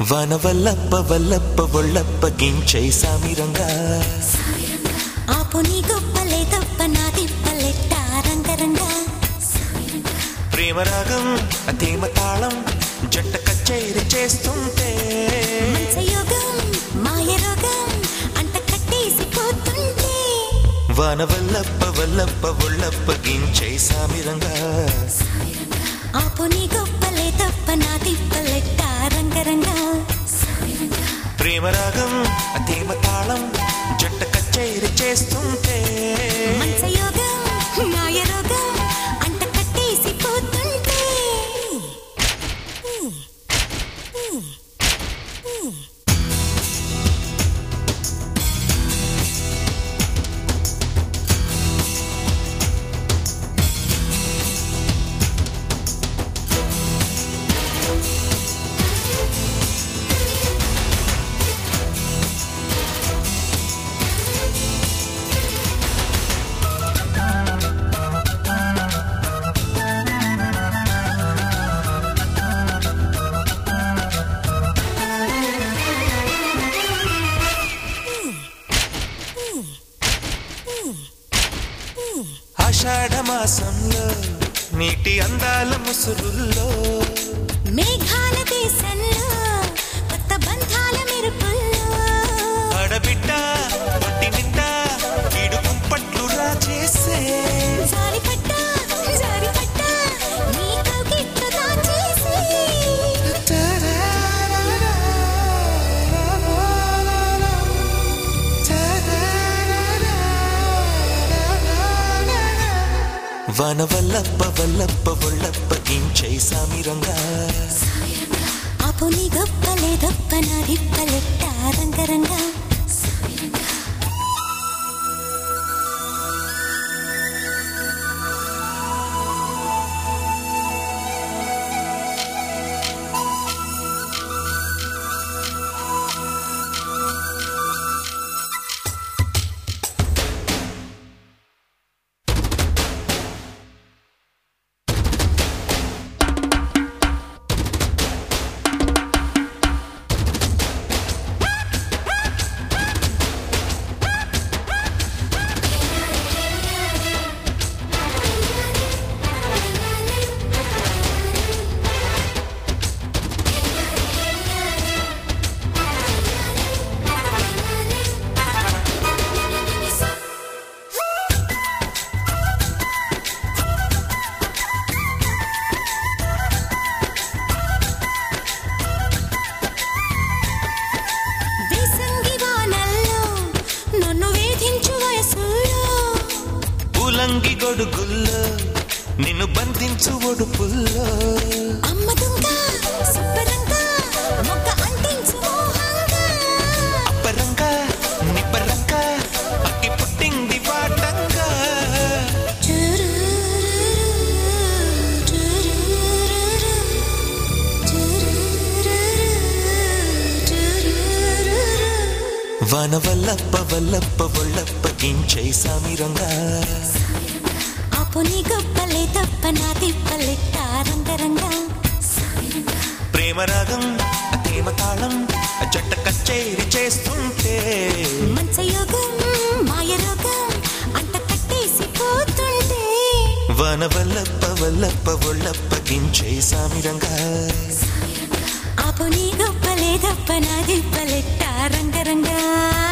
వన వల్లప్ప వల్లప్ప ఒళ్ళప్ప గించై సామిరంగా ఆపు నీ గొప్పలే తప్ప నా తిప్పలెట్ట రంగరంగా ప్రేమ రాగం అతేమ తాళం జంట కచేరి చేస్తుంటే మంచయోగం మాయ రోగం అంట కట్టేసి పోతుంటే వన వల్లప్ప వల్లప్ప ఒళ్ళప్ప గించై సామిరంగా ఆపు నీ గొప్పలే తప్ప నా తిప్పలెట్ట రంగరంగా ప్రేమ రాగం అతేమ తాళం జంట కచేరి చేస్తుంటే మంచయోగం మాయ రోగం అంట కట్టేసి పోతుంటే ఆషాఢ మాసంలో నీటి అందాల ముసురుల్లో మేఘాల దేశంలో కొత్త బంధాల మెరుపుల్లో ఆడబిడ్డ ఒంటి నిండా వీడు కుంపట్లు రాచేసే జారిపడ్డా జారిపడ్డా నీ కౌగిట్లో దాచేసి వన వల్లప్ప వల్లప్ప ఒళ్ళప్ప గించై సామిరంగా ఆపు నీ గొప్పలే గొప్ప నా దిప్పలెట్ట రంగరంగా వేసంగి వానల్లో నన్ను వేధించు వయసుల్లో ఉలంగి గొడుగుల్లో నిన్ను బంధించు ఒడుపుల్లో అమ్మ దుంగ శుభ్రంగా మొక్క అంటించు మోహంగా అప్పరంగా నిప్పరంగా అక్కి పుట్టింది వాటంగా వన వల్లప్ప వల్లప్ప ఒళ్ళప్ప గించై సామిరంగా ఆపు నీ గొప్పలే తప్ప నా తిప్పలెట్ట రంగరంగా ప్రేమ రాగం అతేమ తాళం జంట కచేరి చేస్తుంటే మంచయోగం మాయ రోగం అంట కట్టేసి పోతుంటే వన వల్లప్ప వల్లప్ప ఒళ్ళప్ప గించై సామిరంగా ఆపు నీ గొప్పలే తప్ప నా తిప్పలెట్ట రంగరంగా